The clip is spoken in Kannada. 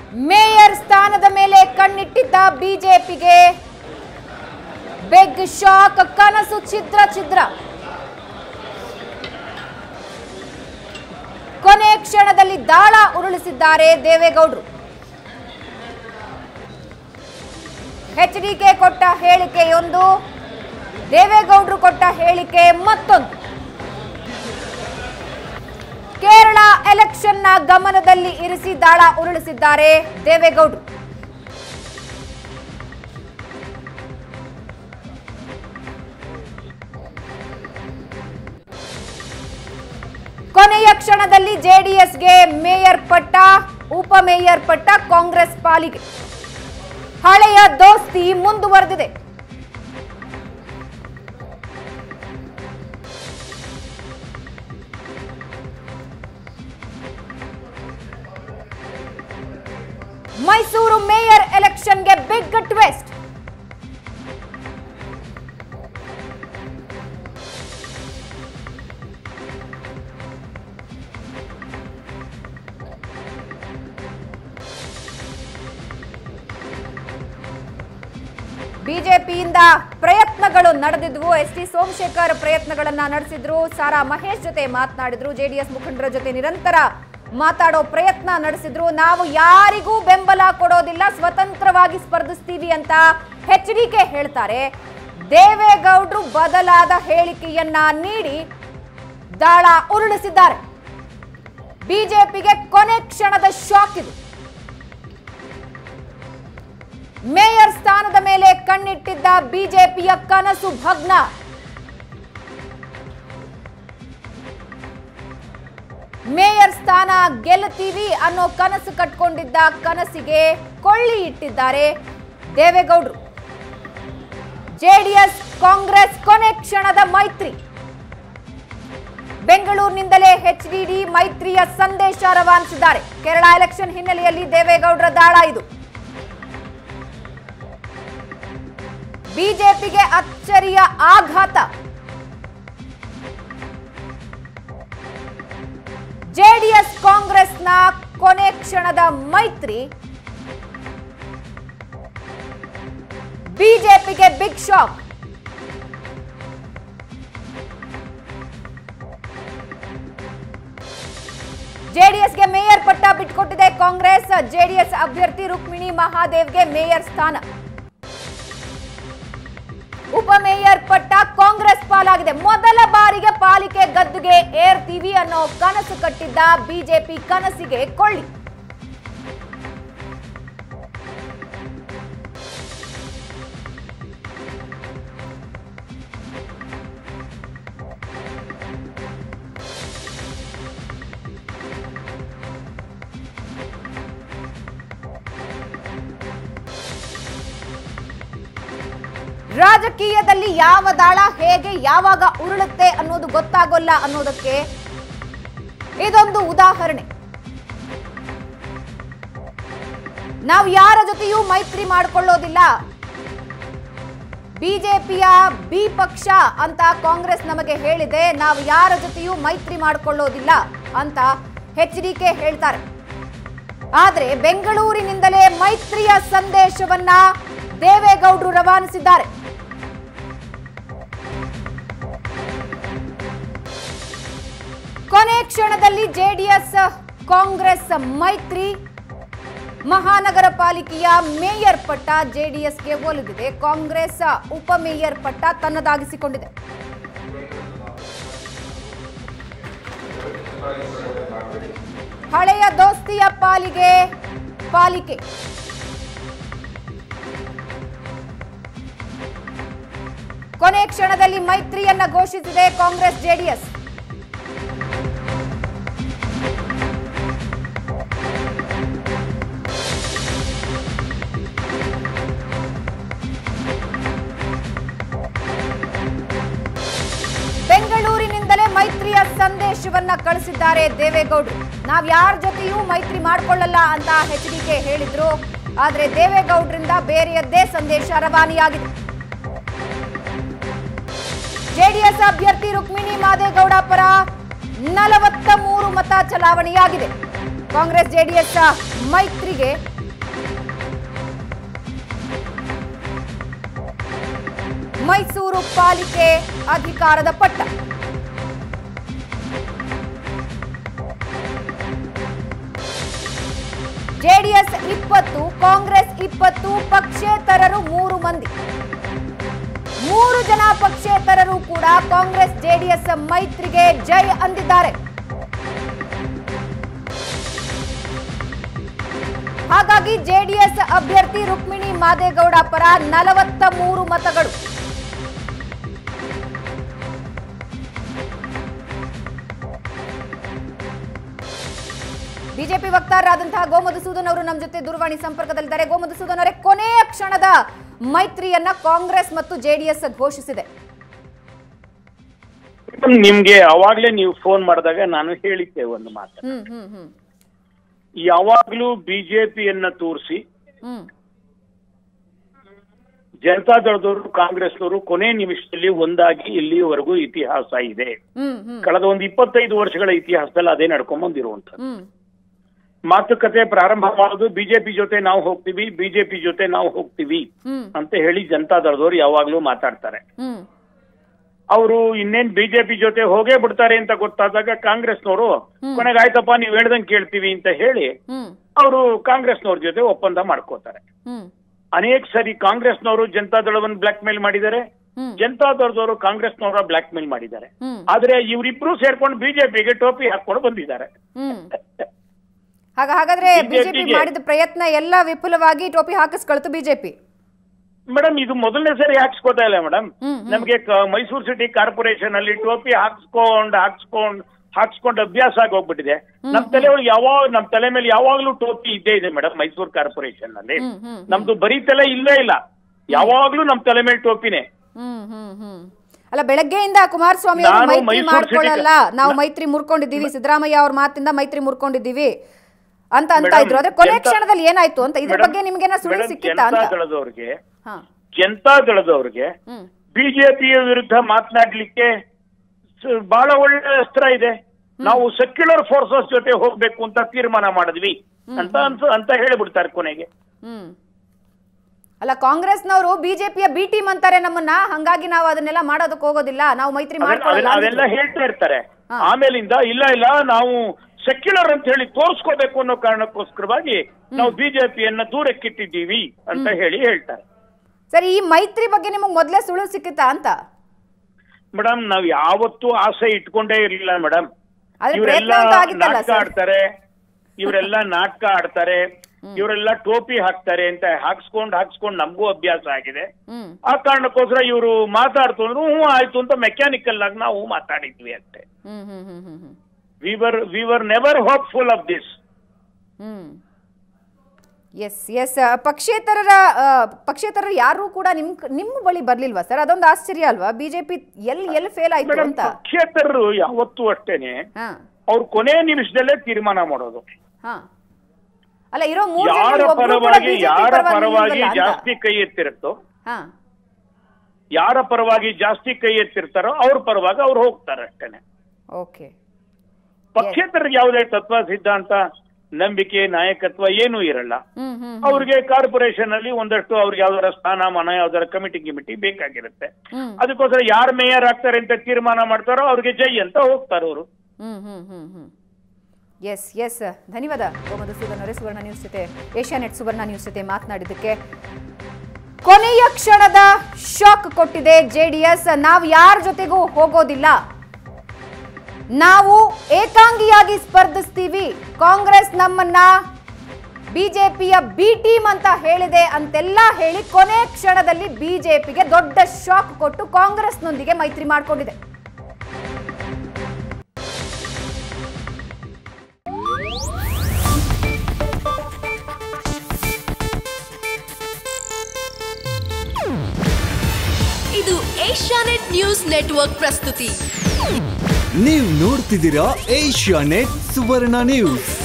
ಮೇಯರ್ ಸ್ಥಾನದ ಮೇಲೆ ಕಣ್ಣಿಟ್ಟಿದ್ದ ಬಿಜೆಪಿಗೆ ಬಿಗ್ ಶಾಕ್ ಕನಸು ಛಿದ್ರ ಛಿದ್ರ ಕೊನೆ ಕ್ಷಣದಲ್ಲಿ ದಾಳ ಉರುಳಿಸಿದ್ದಾರೆ ದೇವೇಗೌಡರು ಎಚ್ಡಿಕೆ ಕೊಟ್ಟ ಹೇಳಿಕೆಯೊಂದು ದೇವೇಗೌಡರು ಕೊಟ್ಟ ಹೇಳಿಕೆ ಮತ್ತೊಂದು ಕೇರಳ ಎಲೆಕ್ಷನ್ನ ಗಮನದಲ್ಲಿ ಇರಿಸಿ ದಾಳ ಉರುಳಿಸಿದ್ದಾರೆ ದೇವೇಗೌಡರು ಕೊನೆಯ ಕ್ಷಣದಲ್ಲಿ ಜೆಡಿಎಸ್ಗೆ ಮೇಯರ್ ಪಟ್ಟ ಉಪಮೇಯರ್ ಪಟ್ಟ ಕಾಂಗ್ರೆಸ್ ಪಾಲಿಗೆ ಹಳೆಯ ದೋಸ್ತಿ ಮುಂದುವರೆದಿದೆ ಮೈಸೂರು ಮೇಯರ್ ಎಲೆಕ್ಷನ್ಗೆ ಬಿಗ್ ಟ್ವಿಸ್ಟ್ ಬಿಜೆಪಿಯಿಂದ ಪ್ರಯತ್ನಗಳು ನಡೆದಿದ್ವು ಎಸ್ ಟಿ ಸೋಮಶೇಖರ್ ಪ್ರಯತ್ನಗಳನ್ನ ನಡೆಸಿದ್ರು ಸಾರಾ ಮಹೇಶ್ ಜೊತೆ ಮಾತನಾಡಿದ್ರು ಜೆಡಿಎಸ್ ಮುಖಂಡರ ಜೊತೆ ನಿರಂತರ ಮಾತಾಡೋ ಪ್ರಯತ್ನ ನಡೆಸಿದ್ರು ನಾವು ಯಾರಿಗೂ ಬೆಂಬಲ ಕೊಡೋದಿಲ್ಲ ಸ್ವತಂತ್ರವಾಗಿ ಸ್ಪರ್ಧಿಸ್ತೀವಿ ಅಂತ ಎಚ್ ಡಿ ಕೆ ಹೇಳ್ತಾರೆ ದೇವೇಗೌಡರು ಬದಲಾದ ಹೇಳಿಕೆಯನ್ನ ನೀಡಿ ದಾಳ ಉರುಳಿಸಿದ್ದಾರೆ ಬಿಜೆಪಿಗೆ ಕೊನೆ ಕ್ಷಣದ ಶಾಕ್ ಇದು ಮೇಯರ್ ಸ್ಥಾನದ ಮೇಲೆ ಕಣ್ಣಿಟ್ಟಿದ್ದ ಬಿಜೆಪಿಯ ಕನಸು ಭಗ್ನ ಮೇಯರ್ ಸ್ಥಾನ ಗೆಲ್ಲುತ್ತೀವಿ ಅನ್ನೋ ಕನಸು ಕಟ್ಕೊಂಡಿದ್ದ ಕನಸಿಗೆ ಕೊಳ್ಳಿ ಇಟ್ಟಿದ್ದಾರೆ ದೇವೇಗೌಡರು ಜೆಡಿಎಸ್ ಕಾಂಗ್ರೆಸ್ ಕೊನೆ ಕ್ಷಣದ ಮೈತ್ರಿ ಬೆಂಗಳೂರಿನಿಂದಲೇ ಎಚ್ಡಿಡಿ ಮೈತ್ರಿಯ ಸಂದೇಶ ರವಾನಿಸಿದ್ದಾರೆ ಕೇರಳ ಎಲೆಕ್ಷನ್ ಹಿನ್ನೆಲೆಯಲ್ಲಿ ದೇವೇಗೌಡರ ದಾಳ ಇದು ಬಿಜೆಪಿಗೆ ಅಚ್ಚರಿಯ ಆಘಾತ ಜೆಡಿಎಸ್ ಕಾಂಗ್ರೆಸ್ನ ಕೊನೆ ಕ್ಷಣದ ಮೈತ್ರಿ ಬಿಜೆಪಿಗೆ ಬಿಗ್ ಶಾಕ್ ಜೆಡಿಎಸ್ಗೆ ಮೇಯರ್ ಪಟ್ಟ ಬಿಟ್ಕೊಟ್ಟಿದೆ ಕಾಂಗ್ರೆಸ್ ಜೆಡಿಎಸ್ ಅಭ್ಯರ್ಥಿ ರುಕ್ಮಿಣಿ ಮಹಾದೇವ್ಗೆ ಮೇಯರ್ ಸ್ಥಾನ ಉಪಮೇಯರ್ ಪಟ್ಟ ಕಾಂಗ್ರೆಸ್ ಪಾಲಾಗಿದೆ ಮೊದಲ ಬಾರಿಗೆ ಪಾಲಿಕೆ ಗದ್ದುಗೆ ಏರ್ತೀವಿ ಅನ್ನೋ ಕನಸು ಕಟ್ಟಿದ್ದ ಬಿಜೆಪಿ ಕನಸಿಗೆ ಕೊಳ್ಳಿ ರಾಜಕೀಯದಲ್ಲಿ ಯಾವ ದಾಳ ಹೇಗೆ ಯಾವಾಗ ಉರುಳುತ್ತೆ ಅನ್ನೋದು ಗೊತ್ತಾಗೋಲ್ಲ ಅನ್ನೋದಕ್ಕೆ ಇದೊಂದು ಉದಾಹರಣೆ ನಾವು ಯಾರ ಜೊತೆಯೂ ಮೈತ್ರಿ ಮಾಡಿಕೊಳ್ಳೋದಿಲ್ಲ ಬಿಜೆಪಿಯ ಬಿ ಪಕ್ಷ ಅಂತ ಕಾಂಗ್ರೆಸ್ ನಮಗೆ ಹೇಳಿದೆ ನಾವು ಯಾರ ಜೊತೆಯೂ ಮೈತ್ರಿ ಮಾಡಿಕೊಳ್ಳೋದಿಲ್ಲ ಅಂತ ಎಚ್ ಡಿ ಕೆ ಹೇಳ್ತಾರೆ ಆದ್ರೆ ಬೆಂಗಳೂರಿನಿಂದಲೇ ಮೈತ್ರಿಯ ಸಂದೇಶವನ್ನ ದೇವೇಗೌಡರು ರವಾನಿಸಿದ್ದಾರೆ ಕೊನೆ ಕ್ಷಣದಲ್ಲಿ ಜೆಡಿಎಸ್ ಕಾಂಗ್ರೆಸ್ ಮೈತ್ರಿ ಮಹಾನಗರ ಪಾಲಿಕೆಯ ಮೇಯರ್ ಪಟ್ಟ ಜೆಡಿಎಸ್ಗೆ ಒಲಿದಿದೆ ಕಾಂಗ್ರೆಸ್ ಉಪಮೇಯರ್ ಪಟ್ಟ ತನ್ನದಾಗಿಸಿಕೊಂಡಿದೆ ಹಳೆಯ ದೋಸ್ತಿಯ ಪಾಲಿಗೆ ಪಾಲಿಕೆ ಕೊನೆ ಕ್ಷಣದಲ್ಲಿ ಮೈತ್ರಿಯನ್ನ ಘೋಷಿಸಿದೆ ಕಾಂಗ್ರೆಸ್ ಜೆಡಿಎಸ್ ಬೆಂಗಳೂರಿನಿಂದಲೇ ಮೈತ್ರಿಯ ಸಂದೇಶವನ್ನ ಕಳಿಸಿದ್ದಾರೆ ದೇವೇಗೌಡರು ನಾವ್ ಯಾರ ಜೊತೆಯೂ ಮೈತ್ರಿ ಮಾಡ್ಕೊಳ್ಳಲ್ಲ ಅಂತ ಎಚ್ ಡಿ ಕೆ ಹೇಳಿದ್ರು ಆದ್ರೆ ದೇವೇಗೌಡರಿಂದ ಬೇರೆಯದ್ದೇ ಸಂದೇಶ ರವಾನೆಯಾಗಿದೆ ಜೆಡಿಎಸ್ ಅಭ್ಯರ್ಥಿ ರುಕ್ಮಿಣಿ ಮಾದೇಗೌಡ ಪರ ನಲವತ್ತ ಮೂರು ಮತ ಚಲಾವಣೆಯಾಗಿದೆ ಕಾಂಗ್ರೆಸ್ ಜೆಡಿಎಸ್ ಮೈತ್ರಿಗೆ ಮೈಸೂರು ಪಾಲಿಕೆ ಅಧಿಕಾರದ ಪಟ್ಟ ಜೆಡಿಎಸ್ ಇಪ್ಪತ್ತು ಕಾಂಗ್ರೆಸ್ ಇಪ್ಪತ್ತು ಪಕ್ಷೇತರರು ಮೂರು ಮಂದಿ ಮೂರು ಜನ ಪಕ್ಷೇತರರು ಕೂಡ ಕಾಂಗ್ರೆಸ್ ಜೆಡಿಎಸ್ ಮೈತ್ರಿಗೆ ಜೈ ಅಂದಿದ್ದಾರೆ ಹಾಗಾಗಿ ಜೆಡಿಎಸ್ ಅಭ್ಯರ್ಥಿ ರುಕ್ಮಿಣಿ ಮಾದೇಗೌಡ ಪರ ನಲವತ್ತ ಮೂರು ಮತಗಳು ಬಿಜೆಪಿ ವಕ್ತಾರರಾದಂತಹ ಗೋಮಧುಸೂದನ್ ಅವರು ನಮ್ಮ ಜೊತೆ ದೂರವಾಣಿ ಸಂಪರ್ಕದಲ್ಲಿದ್ದಾರೆ ಗೋಮಧುಸೂದನ್ ಅವರೇ ಕೊನೆಯ ಕ್ಷಣದ ಮೈತ್ರಿಯನ್ನ ಕಾಂಗ್ರೆಸ್ ಮತ್ತು ಜೆಡಿಎಸ್ ಘೋಷಿಸಿದೆ ನಿಮ್ಗೆ ಅವಾಗ್ಲೇ ನೀವು ಫೋನ್ ಮಾಡಿದಾಗ ನಾನು ಹೇಳಿದ್ದೆ ಒಂದು ಮಾತು ಹ್ಮ್ ಹ್ಮ್ ಹ್ಮ್ ಯಾವಾಗ್ಲೂ ಬಿಜೆಪಿಯನ್ನ ತೋರಿಸಿ ಹ್ಮ್ ಜನತಾದಳದವರು ಕಾಂಗ್ರೆಸ್ನವರು ಕೊನೆ ನಿಮಿಷದಲ್ಲಿ ಒಂದಾಗಿ ಇಲ್ಲಿಯವರೆಗೂ ಇತಿಹಾಸ ಇದೆ ಹ್ಮ್ ಹ್ಮ್ ಕಳೆದ ಒಂದು ಇಪ್ಪತ್ತೈದು ವರ್ಷಗಳ ಇತಿಹಾಸದಲ್ಲಿ ಅದೇ ನಡ್ಕೊಂಡ್ ಬಂದಿರುವಂತದ್ದು ಹ್ಮ್ ಮಾತುಕತೆ ಪ್ರಾರಂಭ ಮಾಡೋದು ಬಿಜೆಪಿ ಜೊತೆ ನಾವು ಹೋಗ್ತೀವಿ ಬಿಜೆಪಿ ಜೊತೆ ನಾವು ಹೋಗ್ತೀವಿ ಹ್ಮ್ ಅಂತ ಹೇಳಿ ಜನತಾದಳದವರು ಯಾವಾಗ್ಲೂ ಮಾತಾಡ್ತಾರೆ ಹ್ಮ್ ಅವರು ಇನ್ನೇನ್ ಬಿಜೆಪಿ ಜೊತೆ ಹೋಗೇ ಬಿಡ್ತಾರೆ ಅಂತ ಗೊತ್ತಾದಾಗ ಕಾಂಗ್ರೆಸ್ನವರು ಕೊನೆಗೆ ಆಯ್ತಪ್ಪ ನೀವ್ ಹೇಳ್ದಂಗೆ ಕೇಳ್ತೀವಿ ಅಂತ ಹೇಳಿ ಹ್ಮ್ ಅವರು ಕಾಂಗ್ರೆಸ್ನವ್ರ ಜೊತೆ ಒಪ್ಪಂದ ಮಾಡ್ಕೋತಾರೆ ಹ್ಮ್ ಅನೇಕ ಸರಿ ಕಾಂಗ್ರೆಸ್ನವರು ಜನತಾದಳವನ್ನು ಬ್ಲಾಕ್ ಮೇಲ್ ಮಾಡಿದ್ದಾರೆ ಹ್ಮ್ ಜನತಾದಳದವರು ಕಾಂಗ್ರೆಸ್ನವರ ಬ್ಲಾಕ್ ಮೇಲ್ ಮಾಡಿದ್ದಾರೆ ಹ್ಮ್ ಆದ್ರೆ ಇವರಿಬ್ರು ಸೇರ್ಕೊಂಡು ಬಿಜೆಪಿಗೆ ಟೋಪಿ ಹಾಕೊಂಡು ಬಂದಿದ್ದಾರೆ ಹ್ಮ್ ಹಾಗ ಹಾಗಾದ್ರೆ ಬಿಜೆಪಿ BJP ಗೆ ಮಾಡಿದ ಪ್ರಯತ್ನ ಎಲ್ಲ ವಿಫಲವಾಗಿ ಟೋಪಿ ಹಾಕಿಸ್ಕೊಳ್ತು ಬಿಜೆಪಿ ಮೇಡಮ್ ಇದು ಮೊದಲನೇ ಸರಿ ಹಾಕ್ಸ್ಕೋತಾ ಇಲ್ಲ ಮೇಡಮ್ ಹ್ಮ್, ಹ್ಮ್. ನಮಗೆ ಮೈಸೂರು ಸಿಟಿ ಕಾರ್ಪೊರೇಷನ್ ಅಲ್ಲಿ ಟೋಪಿ ಹಾಕ್ಸ್ಕೊಂಡ್ ಹಾಕ್ಸ್ಕೊಂಡ್ ಹಾಕ್ಸ್ಕೊಂಡ್ ಅಭ್ಯಾಸ ಆಗಿ ಹೋಗ್ಬಿಟ್ಟಿದೆ ನಮ್ ತಲೆ ಒಳಗೆ ಯಾವಾಗ ನಮ್ ತಲೆ ಮೇಲೆ ಯಾವಾಗ್ಲೂ ಟೋಪಿ ಇದ್ದೇ ಇದೆ ಮೇಡಮ್ ಮೈಸೂರು ಕಾರ್ಪೊರೇಷನ್ ಅಲ್ಲಿ ಹ್ಮ್, ಹ್ಮ್, ನಮ್ದು ಬರೀ ತಲೆ ಇಲ್ಲೇ ಇಲ್ಲ ಯಾವಾಗ್ಲೂ ನಮ್ ತಲೆ ಮೇಲೆ ಟೋಪಿನೇ ಹ್ಮ್ ಹ್ಮ್ ಹ್ಮ್ ಅಲ್ಲ ಬೆಳಗ್ಗೆಯಿಂದ ಕುಮಾರಸ್ವಾಮಿ ಅವರು ನಾನು ಮೈತ್ರಿ ಮೈಸೂರು ಮಾಡ್ಕೊಳ್ಳಲ್ಲ ಸಿಟಿ- ನಾವು ಮೈತ್ರಿ ಮುರ್ಕೊಂಡಿದ್ದೀವಿ ಸಿದ್ದರಾಮಯ್ಯ ಅವ್ರ ಮಾತಿಂದ ಮೈತ್ರಿ ಮುರ್ಕೊಂಡಿದ್ದೀವಿ ಅಂತ ಅಂತ ಮೇಡಮ್, ಇದ್ರು ಆದ್ರೆ ಕೊನೆ ಜನತಾ- ಕ್ಷಣದಲ್ಲಿ ಏನಾಯ್ತು ಅಂತ ಇದ್ರ ಮೇಡಮ್, ಬಗ್ಗೆ ನಿಮ್ಗೇನ ಸುಳಿವು ಮೇಡಮ್, ಸಿಕ್ಕಿತ್ತಾ ಅಂತ ಜನತಾದಳದವ್ರಿಗೆ ಹಾ ಜನತಾದಳದವ್ರಿಗೆ ಹ್ಮ್ ಬಿಜೆಪಿಯ ವಿರುದ್ಧ ಮಾತನಾಡ್ಲಿಕ್ಕೆ ಸ- ಬಹಳ ಒಳ್ಳೆ ಅಸ್ತ್ರ ಇದೆ ನಾವು ಸೆಕ್ಯುಲರ್ ಫೋರ್ಸಸ್ ಜೊತೆ ಹೋಗ್ಬೇಕು ಅಂತ ತೀರ್ಮಾನ ಮಾಡಿದ್ವಿ ಅಂತ ಅನ್ಸ ಅಂತ ಹೇಳ್ಬಿಡ್ತಾರೆ ಕೊನೆಗೆ ಹ್ಮ್ ಅಲ್ಲ ಕಾಂಗ್ರೆಸ್ನವರು ಬಿಜೆಪಿಯ ಬಿ ಟೀಮ್ ಅಂತಾರೆ ನಮ್ಮನ್ನ ಹಂಗಾಗಿ ನಾವು ಅದನ್ನೆಲ್ಲ ಮಾಡೋದಕ್ಕೆ ಹೋಗೋದಿಲ್ಲ ನಾವು ಮೈತ್ರಿ ಅದೆಲ್ಲ- ಮಾಡ್ಕೊಳ್ಳಲ್ಲ ಅದೆಲ್ಲ ಅದೆಲ್ಲ ಅಂದಿದ್ರು. ಹೇಳ್ತಾ ಇರ್ತಾರೆ ಹಾ. ಆಮೇಲಿಂದ ಇಲ್ಲ ಇಲ್ಲ ನಾವು ಸೆಕ್ಯುಲರ್ ಅಂತ ಹೇಳಿ ತೋರಿಸ್ಕೋಬೇಕು ಅನ್ನೋ ಕಾರಣಕ್ಕೋಸ್ಕರವಾಗಿ ನಾವು ಬಿಜೆಪಿಯನ್ನ ದೂರಕ್ಕಿಟ್ಟಿದ್ದೀವಿ ಅಂತ ಹೇಳಿ ಹೇಳ್ತಾರೆ ಸರಿ ಈ ಮೈತ್ರಿ ಬಗ್ಗೆ ನಿಮಗೆ ಮೊದಲೇ ಸುಳಿವು ಸಿಕ್ಕಿತ್ತಾ ಅಂತ ಮೇಡಮ್ ನಾವ್ ಯಾವತ್ತೂ ಆಸೆ ಇಟ್ಕೊಂಡೇ ಇರ್ಲಿಲ್ಲ ಮೇಡಮ್ ಆದ್ರೆ ಇವರೆಲ್ಲ ಪ್ರಯತ್ನ ಅಂತೂ ಆಗಿತ್ತಲ್ಲ ನಾಟಕ ಸರ್? ಆಡ್ತಾರೆ ಇವರೆಲ್ಲ ನಾಟಕ ಆಡ್ತಾರೆ ಇವರೆಲ್ಲ ಟೋಪಿ ಹಾಕ್ತಾರೆ ಅಂತ ಹಾಕ್ಸ್ಕೊಂಡ್ ಹಾಕ್ಸ್ಕೊಂಡ್ ನಮಗೂ ಅಭ್ಯಾಸ ಆಗಿದೆ ಹ್ಮ್ ಆ ಕಾರಣಕ್ಕೋಸ್ಕರ ಇವರು ಮಾತಾಡ್ತಂದ್ರು ಹ್ಞೂ ಆಯ್ತು ಅಂತ ಮೆಕ್ಯಾನಿಕಲ್ ಆಗಿ ನಾವು ಮಾತಾಡಿದ್ವಿ ಅಷ್ಟೇ hmm hmm hmm hmm hmm we were we were never hopeful of this hmm yes yes ಪಕ್ಷೇತರರ ಆ, ಪಕ್ಷೇತರರು ಯಾರು ಕೂಡ ನಿಮ್ ನಿಮ್ಮ ಬಳಿ ಬರ್ಲಿಲ್ವಾ ಸರ್ ಅದೊಂದು ಆಶ್ಚರ್ಯ ಅಲ್ವಾ ಬಿಜೆಪಿ ಎಲ್ಲಿ ಎಲ್ಲಿ ಫೇಲ್ ಆಯ್ತು ಮೇಡಮ್ ಅಂತ ಪಕ್ಷೇತರರು ಯಾವತ್ತೂ ಅಷ್ಟೇನೆ ಹಾ ಅವ್ರು ಕೊನೆ ನಿಮಿಷದಲ್ಲೇ ತೀರ್ಮಾನ ಮಾಡೋದು ಹಾ ಅಲ್ಲ ಇರೋ ಮೂರು ಯಾರ ಜನರಲ್ಲಿ ಒಬ್ರು ಕೂಡ ಪರವಾಗಿ BJP ಯಾರ ಪರವಾಗಿ ಪರವಾಗಿ ನಿಲ್ವಲ್ಲ ಅಂತ. ಜಾಸ್ತಿ ಕೈ ಎತ್ತಿರುತ್ತೋ ಹಾ ಯಾರ ಪರವಾಗಿ ಜಾಸ್ತಿ ಕೈ ಎತ್ತಿರ್ತಾರೋ ಅವ್ರ ಪರವಾಗಿ ಅವ್ರು ಹೋಗ್ತಾರೆ ಅಷ್ಟೇನೆ ಓಕೆ ಪಕ್ಷೇತರಿಗೆ ಯಾವುದೇ ತತ್ವ ಸಿದ್ಧಾಂತ ನಂಬಿಕೆ ನಾಯಕತ್ವ ಏನೂ ಇರಲ್ಲ ಹ್ಮ್ ಹ್ಮ್ ಅವ್ರಿಗೆ ಕಾರ್ಪೊರೇಷನ್ ಅಲ್ಲಿ ಒಂದಷ್ಟು ಅವ್ರಿಗೆ ಯಾವ್ದಾರ ಸ್ಥಾನಮಾನ ಯಾವ್ದಾರ ಕಮಿಟಿ ಗಿಮಿಟಿ ಬೇಕಾಗಿರುತ್ತೆ ಹ್ಮ್ ಅದಕ್ಕೋಸ್ಕರ ಯಾರು ಮೇಯರ್ ಆಗ್ತಾರೆ ಅಂತ ತೀರ್ಮಾನ ಮಾಡ್ತಾರೋ ಅವ್ರಿಗೆ ಜೈ ಅಂತ ಹೋಗ್ತಾರೆ ಅವರು ಹ್ಮ್ ಹ್ಮ್ ಹ್ಮ್ ಹ್ಮ್ ಎಸ್ ಎಸ್ ಧನ್ಯವಾದ ಗೋಮಧುಸೂದನ್ ಅವರೇ ಸುವರ್ಣ ನ್ಯೂಸ್ ಜೊತೆ ಏಷ್ಯಾನೆಟ್ ಸುವರ್ಣ ನ್ಯೂಸ್ ಜೊತೆ ಮಾತನಾಡಿದ್ದಕ್ಕೆ ಕೊನೆಯ ಕ್ಷಣದ ಶಾಕ್ ಕೊಟ್ಟಿದೆ ಜೆಡಿಎಸ್ ನಾವು ಯಾರ ಜೊತೆಗೂ ಹೋಗೋದಿಲ್ಲ ನಾವು ಏಕಾಂಗಿಯಾಗಿ ಸ್ಪರ್ಧಿಸ್ತೀವಿ ಕಾಂಗ್ರೆಸ್ ನಮ್ಮನ್ನ ಬಿಜೆಪಿಯ ಬಿ ಟೀಮ್ ಅಂತ ಹೇಳಿದೆ ಅಂತೆಲ್ಲ ಹೇಳಿ ಕೊನೆ ಕ್ಷಣದಲ್ಲಿ ಬಿಜೆಪಿಗೆ ದೊಡ್ಡ ಶಾಕ್ ಕೊಟ್ಟು ಕಾಂಗ್ರೆಸ್ನೊಂದಿಗೆ ಮೈತ್ರಿ ಮಾಡಿಕೊಂಡಿದೆ ಇದು ಏಷ್ಯಾನೆಟ್ ನ್ಯೂಸ್ ನೆಟ್ವರ್ಕ್ ಪ್ರಸ್ತುತಿ ನೀವು ನೋಡ್ತಿದ್ದೀರಾ ಏಷ್ಯಾ ನೆಟ್ ಸುವರ್ಣ ನ್ಯೂಸ್